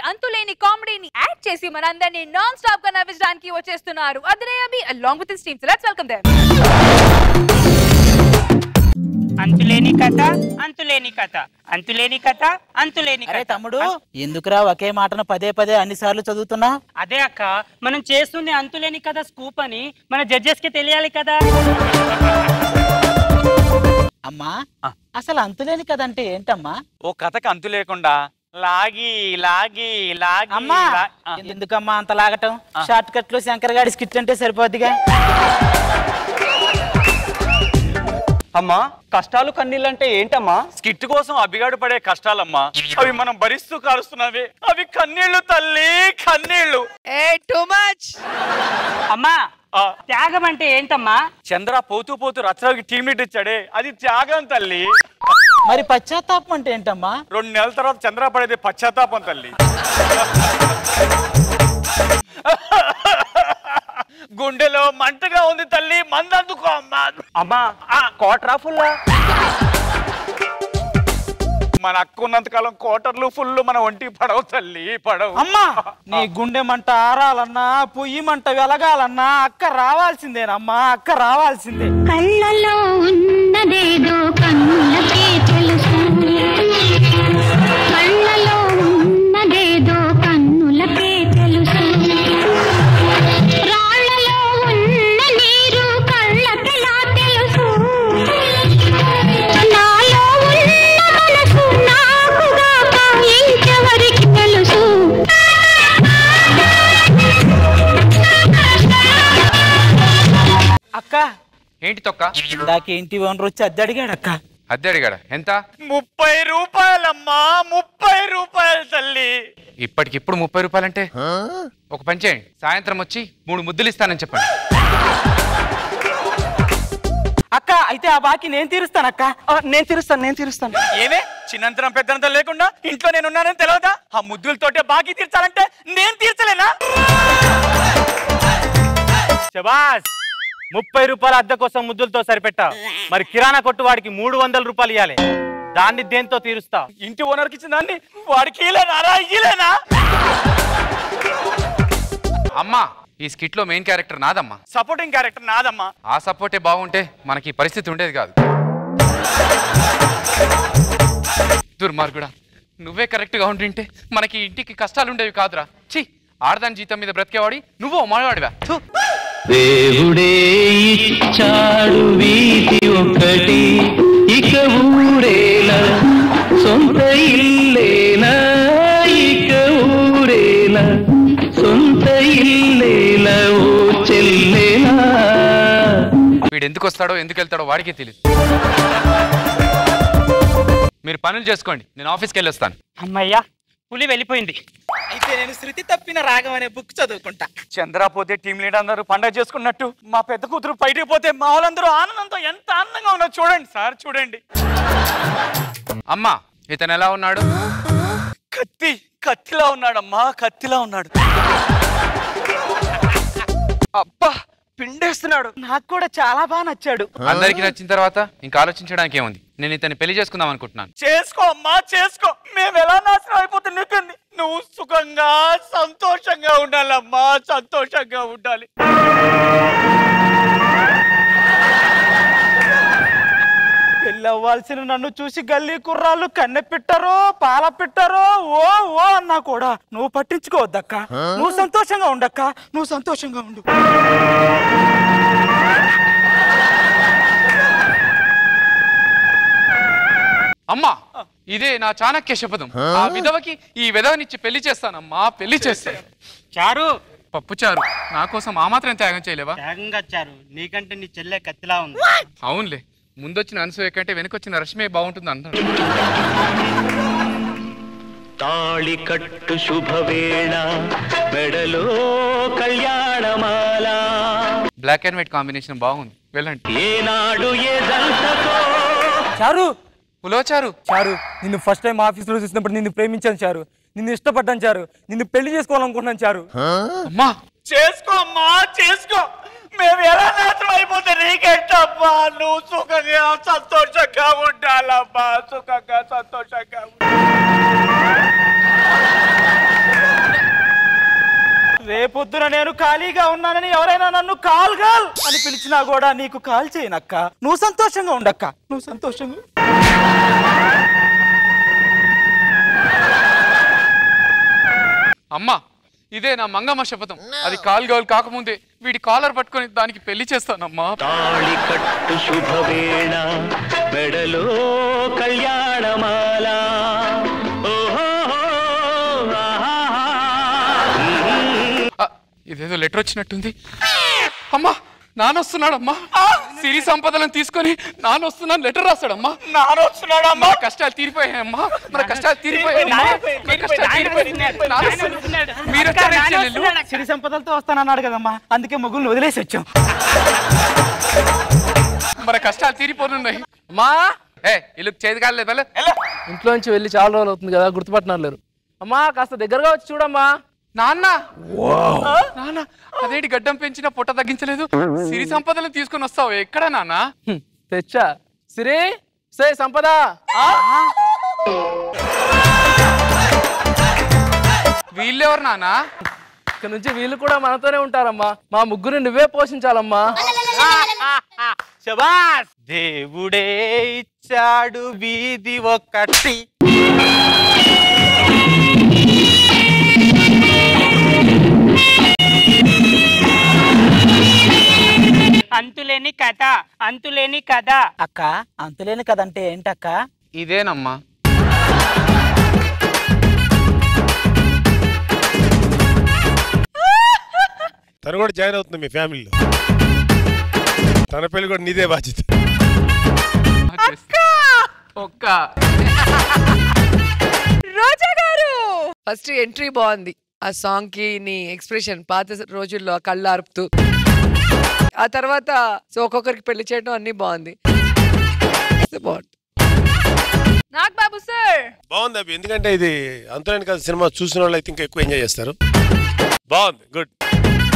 అంతులేని కామెడీని యాడ్ చేసి మనందరినీ నాన్ స్టాప్ గా నవ్వించడానికి వచ్చేస్తున్నారు Adhire Abhi along with team let's welcome them అంతులేని కథ అంతులేని కథ అంతులేని కథ అంతులేని అరే కథ తమ్ముడు ఎందుకురా ఒకే మాటను పదే పదే అన్ని సార్లు చదువుతున్నా అదే అక్క మనం చేస్తుంది అంతులేని కథ స్కూప్ అని మన జడ్జెస్ కి తెలియాలి కదా అమ్మా అసలు అంతులేని కదంటే ఏంటమ్మా ఓ కథకు అంతు లేకుండా లాగి లాగి లాగి అమ్మా లా- ఆ, ఎందుకమ్మా అంత లాగటం షార్ట్ కట్ లో శంకర్ గాడి స్కిట్ అంటే సరిపోద్దిగా అమ్మా కష్టాలు కన్నీళ్ళంటే ఏంటమ్మా స్కిట్ కోసం అభిగాడు పడే కష్టాలమ్మా అవి మనం భరిస్తూ కారుస్తున్నవి అవి కన్నీళ్లు తల్లి కన్నీళ్లు ఏ టూ మచ్ అమ్మా ఆ, త్యాగం అంటే ఏంటమ్మా చంద్ర పోతూ పోతూ రచ్చరావుకి టీం లీడ్ ఇచ్చాడే అది త్యాగం తల్లి మరి పశ్చాత్తాపం అంటే ఏంటమ్మా రెండు నెలల తర్వాత చంద్ర పడేది పశ్చాత్తాపం తల్లి గుండెలో మంటగా ఉంది తల్లి మందందుకో అమ్మా అమ్మా కోటరా ఫుల్లా మన అక్క ఉన్నంత కాలం కోటర్లు ఫుల్ మన ఒంటికి పడవు తల్లి పడవు అమ్మా నీ గుండె మంట ఆరాలన్నా పొయ్యి మంట వెలగాలన్నా అక్క రావాల్సిందేనమ్మా అక్క రావాల్సిందే కళ్ళలో ఉన్నదేదో కన్నులకే తెలుసు కళ్ళలో ఉన్నదేదో కన్నులకే తెలుసు రాళ్ళలో ఉన్న నీరు కళ్ళకెలా తెలుసు నాలో ఉన్న మనసు నాకుగాక ఇంకెవరికి తెలుసు అక్క ఏంటి తొక్క ఇందాక ఇంటి ఓనర్ వచ్చి అద్దె అడిగాడు అక్క అద్దె అడిగాడా ఎంత ముప్పై రూపాయలమ్మా ముప్పై రూపాయలు తల్లి ఇప్పటికిప్పుడు ముప్పై రూపాయలంటే ఒక పని చేయండి సాయంత్రం వచ్చి మూడు ముద్దులు ఇస్తానని చెప్పండి అక్క అయితే ఆ బాకీ నేను తీరుస్తానక్క ఆ, నేను తీరుస్తాను నేను తీరుస్తాను ఏమే చిన్నంతరం పెద్దంతరం లేకుండా ఇంట్లో నేను ఉన్నానని తెలియదా ఆ ముద్దులతోటే బాకీ తీర్చాలంటే నేను తీర్చలేనా శబాస్ ముప్పై రూపాయల అద్దె కోసం ముద్దులతో సరిపెట్టా మరి కిరాణా కొట్టు వాడికి మూడు వందల రూపాయలు ఇవ్వాలి దాన్ని దేంతో తీరుస్తా ఇంటి ఓనర్కి ఇచ్చిన దాన్ని వాడికి ఇలేనా ఇలేనా అమ్మా ఈ స్కిట్ లో మెయిన్ క్యారెక్టర్ నాదమ్మా సపోర్టింగ్ క్యారెక్టర్ నాదమ్మా ఆ సపోర్టే బాగుంటే మనకి ఈ పరిస్థితి ఉండేది కాదు దుర్మార్గుడా నువ్వే కరెక్ట్ గా ఉండింటే మనకి ఇంటికి కష్టాలు ఉండేవి కాదురా ఛీ ఆడదాని జీతం మీద బ్రతికేవాడి నువ్వు మాడవాడివా థు. దేవుడే ఇచ్చాడు వీధి ఒకటి ఇక ఊరేలా సొంత ఇల్లేనా ఇక ఊరేలా సొంత ఇల్లేలా ఓ చెల్లేనా వీడు ఎందుకు వస్తాడో ఎందుకు వెళ్తాడో వాడికే తెలియదు మీరు పనులు చేసుకోండి నేను ఆఫీస్కి వెళ్ళి వస్తాను అమ్మయ్యా పులి వెళ్ళిపోయింది అయితే నేను శృతి తప్పిన రాగం అనే బుక్ చదువుకుంటా చంద్ర పోతే టీం లీడర్ అందరూ పండగ చేసుకున్నట్టు మా పెద్ద కూతురు బయటికి పోతే మా వాళ్ళందరూ ఆనందంతో ఎంత ఆనందంగా ఉన్నారు చూడండి సార్ చూడండి అమ్మా ఇతను ఎలా ఉన్నాడు కత్తి కత్తిలా ఉన్నాడమ్మా కత్తిలా ఉన్నాడు అబ్బా పిండేస్తున్నాడు నాకు కూడా చాలా బాగా నచ్చాడు అందరికి నచ్చిన తర్వాత ఇంకా ఆలోచించడానికి ఏముంది నేను ఇతన్ని పెళ్లి చేసుకుందాం అనుకుంటున్నాను చేసుకో అమ్మా చేసుకో మేము ఎలా నాశనం అయిపోతే నీకండి నువ్వు సుఖంగా సంతోషంగా ఉండాలమ్మా సంతోషంగా ఉండాలి పెళ్ళవ్వాల్సిన నన్ను చూసి గల్లీ కుర్రాళ్ళు కన్నె పెట్టారో పాల పెట్టారో ఓ ఓ అన్నా కూడా నువ్వు పట్టించుకోవద్దక్క నువ్వు సంతోషంగా ఉండక్క నువ్వు సంతోషంగా ఉండు అమ్మా ఇదే నా చాణక్య శపథం ఆ విధవకి ఈ విధవనిచ్చి పెళ్లి చేస్తానమ్మా పెళ్లి చేస్తాను చారు పప్పు చారు నా కోసం ఆ మాత్రం త్యాగం చేయలేవా వేగంగా చారు నీకంటే నీ చెల్లె కత్తిలా ఉంది అవునులే ముందొచ్చిన అనసూయ కంటే వెనకొచ్చిన రష్మే బాగుంటుంది అంటారు తాళి కట్టు శుభవేళ మెడలో కళ్యాణమాల బ్లాక్ అండ్ వైట్ కాంబినేషన్ బాగుంది వెళ్ళండి ఏనాడు ఏ దంతకో చారు పులో చారు చారు నిన్ను ఫస్ట్ టైం ఆఫీస్లో చూసినప్పుడు నిన్ను ప్రేమించాను చారు నిన్ను ఇష్టపడ్డాను చారు నిన్ను పెళ్లి చేసుకోవాలనుకుంటున్నాను చారు అమ్మా చేసుకో అమ్మా చేసుకో మేము ఎలా నాశనం అయిపోతే నీకెంటమ్మా నువ్వు సుఖంగా సంతోషంగా ఉండాలమ్మా సుఖంగా సంతోషంగా ఉండాలి. రేపొద్దున నేను ఖాళీగా ఉన్నానని ఎవరైనా నన్ను కాల్ గాల్ అని పిలిచినా కూడా నీకు కాల్ చేయనక్క నువ్వు సంతోషంగా ఉండక్క నువ్వు సంతోషంగా అమ్మా ఇదే నా మంగమ్మ శపథం అది కాలు గౌలు కాకముందే వీడి కాలర్ పట్టుకొని దానికి పెళ్లి చేస్తానమ్మా తాళి కట్టు శుభవేళ మెడలో కళ్యాణమాల ఓహో ఆ, ఇదేదో లెటర్ వచ్చినట్టుంది అమ్మా నానొస్తున్నాడమ్మా సిరి సంపదలను తీసుకొని నానొస్తున్నాను లెటర్ రాస్తాడమ్మా నానొస్తున్నాడమ్మా మన కష్టాలు తీరిపోయాయమ్మా మన కష్టాలు తీరిపోయాయమ్మా మన కష్టాలు తీరిపోయాయి నాన్న వస్తున్నాడు. మీరు వచ్చారా చెల్లెలు? సిరి సంపదలతో వస్తానన్నాడు కదమ్మా అందుకే మొగ్గుల్ని వదిలేసి వచ్చాం మన కష్టాలు తీరిపోనున్నాయి అమ్మా ఏ ఇల్లు చేతి కాలేదు వెళ్ళ ఇంట్లో నుంచి వెళ్ళి చాలా రోజులు అవుతుంది కదా గుర్తుపట్టినారు లేరు అమ్మా కాస్త దగ్గరగా వచ్చి చూడమ్మా నాన్న నాన్న అదేంటి గడ్డం పెంచిన పొట్ట తగ్గించలేదు సిరి సంపదలను తీసుకొని వస్తావు ఎక్కడ నాన్న హ్మ్, తెచ్చా సిరి సే సంపద ఆ? వీళ్ళెవరు నాన్న ఇక్కడ నుంచి వీళ్ళు కూడా మనతోనే ఉంటారమ్మా మా ముగ్గురు నువ్వే పోషించాలమ్మా శబాస్ దేవుడే ఇచ్చాడు వీధి ఒకటి అంతులేని కథ అంతులేని కథ అక్క అంతులేని కదంటే ఏంటక్క ఇదేనమ్మా తను కూడా జాయిన్ అవుతుంది మీ ఫ్యామిలీలో తన పెళ్లి కూడా నీదే బాధ్యత ఒక్క రోజా గారు ఫస్ట్ ఎంట్రీ బాగుంది ఆ సాంగ్ కి నీ ఎక్స్ప్రెషన్ పాత రోజుల్లో ఆ కళ్ళు అరుపుతూ ఆ తర్వాత సో ఒక్కొక్కరికి పెళ్లి చేయడం అన్ని బాగుంది బాగుంది నాగ్ బాబు సార్ బాగుంది అవి ఎందుకంటే ఇది అంతలేని కదా సినిమా చూసిన వాళ్ళు అయితే ఇంకా ఎక్కువ ఎంజాయ్ చేస్తారు బాగుంది గుడ్